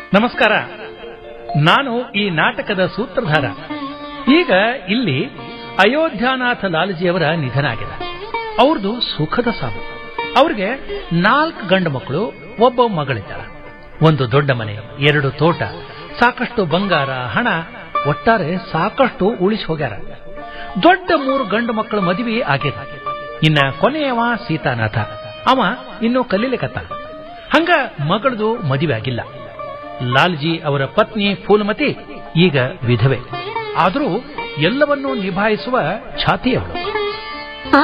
ನಮಸ್ಕಾರ ನಾನು ಈ ನಾಟಕದ ಸೂತ್ರಧಾರ ಈಗ ಇಲ್ಲಿ ಅಯೋಧ್ಯಾನಾಥ ಲಾಲ್ಜಿಯವರ ನಿಧನ ಆಗಿದೆ ಅವ್ರದ್ದು ಸುಖದ ಸಾವು ಅವ್ರಿಗೆ ನಾಲ್ಕು ಗಂಡು ಮಕ್ಕಳು ಒಬ್ಬ ಮಗಳಿದ್ದಾರ ಒಂದು ದೊಡ್ಡ ಮನೆ ಎರಡು ತೋಟ ಸಾಕಷ್ಟು ಬಂಗಾರ ಹಣ ಒಟ್ಟಾರೆ ಸಾಕಷ್ಟು ಉಳಿಸಿ ಹೋಗ್ಯಾರ ದೊಡ್ಡ ಮೂರು ಗಂಡು ಮಕ್ಕಳ ಮದುವೆ ಆಗ್ಯದ ಇನ್ನ ಕೊನೆಯವ ಸೀತಾನಾಥ ಅವ ಇನ್ನೂ ಕಲೀಲಿಕತ್ತ ಹಂಗ ಮಗಳದು ಮದುವೆ ಆಗಿಲ್ಲ ಲಾಲ್ಜಿ ಅವರ ಪತ್ನಿ ಫೂಲ್ಮತಿ ಈಗ ವಿಧವೆ ಆದರೂ ಎಲ್ಲವನ್ನೂ ನಿಭಾಯಿಸುವ ಛಾತಿಯವಳು ಆ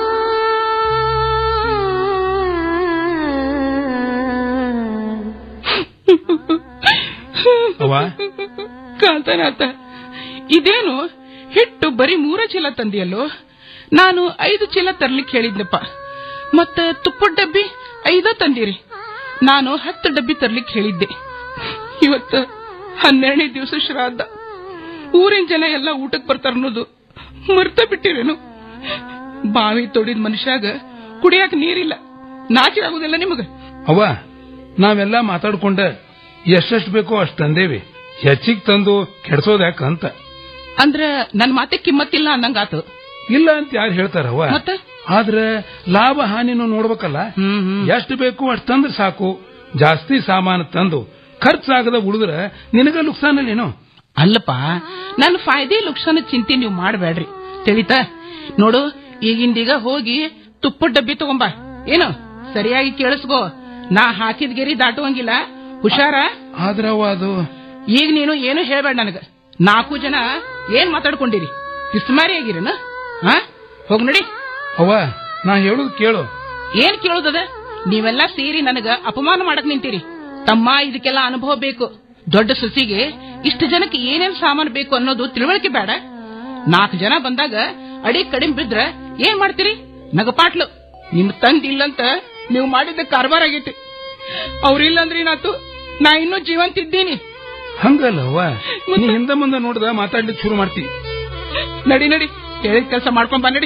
ಅವ್ವ ಕಾಂತನಾಥ ಇದೇನು ಹಿಟ್ಟು ಬರೀ ಮೂರ ಚೀಲ ತಂದಿಯಲ್ಲೋ ನಾನು ಐದು ಚೀಲ ತರ್ಲಿಕ್ಕೆ ಹೇಳಿದ್ನಪ್ಪ ಮತ್ತ ತುಪ್ಪದ ಡಬ್ಬಿ ಐದ ತಂದಿರಿ ನಾನು ಹತ್ತು ಡಬ್ಬಿ ತರ್ಲಿಕ್ಕೆ ಹೇಳಿದ್ದೆ ಇವತ್ತ ಹನ್ನೆರಡನೇ ದಿವಸ ಶ್ರಾದ್ದ ಊರಿನ ಜನ ಎಲ್ಲ ಊಟಕ್ಕೆ ಬರ್ತಾರ ಅನ್ನೋದು ಮರ್ತ ಬಿಟ್ಟಿರೇನು ಬಾವಿ ತೊಡಿದ ಮನುಷ್ಯಾಗ ಕುಡಿಯಾಕ ನೀರಿಲ್ಲ ನಾಚಿಕೆ ಆಗುದಿಲ್ಲ ನಿಮಗ ಅವ್ವ ನಾವೆಲ್ಲ ಮಾತಾಡ್ಕೊಂಡ ಎಷ್ಟೆಷ್ಟು ಬೇಕೋ ಅಷ್ಟು ತಂದೇವಿ ಹೆಚ್ಚಿಗೆ ತಂದು ಕೆಡ್ಸೋದ್ ಯಾಕಂತ ಅಂದ್ರ ನನ್ ಮಾತೆ ಕಿಮ್ಮತ್ತಿಲ್ಲ ಅನ್ನಂಗಾತು ಇಲ್ಲ ಅಂತ ಯಾರು ಹೇಳ್ತಾರವ್ವ ಮತ್ತ ಆದ್ರೆ ಲಾಭ ಹಾನಿನೂ ನೋಡ್ಬೇಕಲ್ಲ ಹ್ಮ್ ಹ್ಮ್ ಎಷ್ಟು ಬೇಕು ಅಷ್ಟು ತಂದ್ರೆ ಸಾಕು ಜಾಸ್ತಿ ಸಾಮಾನು ತಂದು ಖರ್ಚಾಗದ ಉಳಿದ್ರ ನಿನಗ ನುಕ್ಸಾನಲ್ಲೇನು ಅಲ್ಲಪ್ಪ ನನ್ನ ಫಾಯ್ದೆ ಲುಕ್ಷಾನ ಚಿಂತೆ ನೀವು ಮಾಡಬೇಡ್ರಿ ತಿಳಿತಾ ನೋಡು ಈಗಿಂದೀಗ ಹೋಗಿ ತುಪ್ಪದ ಡಬ್ಬಿ ತಗೊಂಬ ಏನು ಸರಿಯಾಗಿ ಕೇಳಿಸ್ಕೋ ನಾ ಹಾಕಿದ ಗೆರಿ ದಾಟುವಂಗಿಲ್ಲ ಹುಷಾರ ಆದ್ರವ್ವ ಅದು ಈಗ ನೀನು ಏನು ಹೇಳ್ಬೇಡ ನನಗ ನಾಲ್ಕು ಜನ ಏನ್ ಮಾತಾಡ್ಕೊಂಡಿರಿ ಕಿಸ್ಮಾರಿ ಆಗಿರನ ಹಾ ಹೋಗ್ ನಡಿ ಅವ್ವ ನಾ ಹೇಳುದು ಕೇಳು ಏನ್ ಕೇಳೋದದ ನೀವೆಲ್ಲ ಸೇರಿ ನನಗ ಅಪಮಾನ ಮಾಡಕ್ ನಿಂತೀರಿ ತಮ್ಮ ಇದಕ್ಕೆಲ್ಲ ಅನುಭವ ಬೇಕು ದೊಡ್ಡ ಸೊಸಿಗೆ ಇಷ್ಟು ಜನಕ್ಕೆ ಏನೇನ್ ಸಾಮಾನು ಬೇಕು ಅನ್ನೋದು ತಿಳುವಳಿಕೆ ಬೇಡ ನಾಲ್ಕು ಜನ ಬಂದಾಗ ಅಡಿ ಕಡಿಮೆ ಬಿದ್ರ ಏನ್ ಮಾಡ್ತೀರಿ ನಗಪಾಟ್ಲು ನಿಮ್ ತಂದ್ ಇಲ್ಲಂತ ನೀವು ಮಾಡಿದ ಕಾರ್ಬಾರ್ ಆಗೈತಿ ಅವ್ರಿಲ್ಲಂದ್ರೆ ಏನಾತು ನಾ ಇನ್ನೂ ಜೀವಂತ ಇದ್ದೀನಿ ಹಂಗಲ್ಲವ್ವ ನೀ ಹಿಂದ ಮುಂದೆ ನೋಡ್ದ ಮಾತಾಡ್ಲಿಕ್ಕೆ ಶುರು ಮಾಡ್ತಿ ನಡಿ ನಡಿ ಹೇಳಿದ ಕೆಲಸ ಮಾಡ್ಕೊಂಡ್ ಬಾ ನಡಿ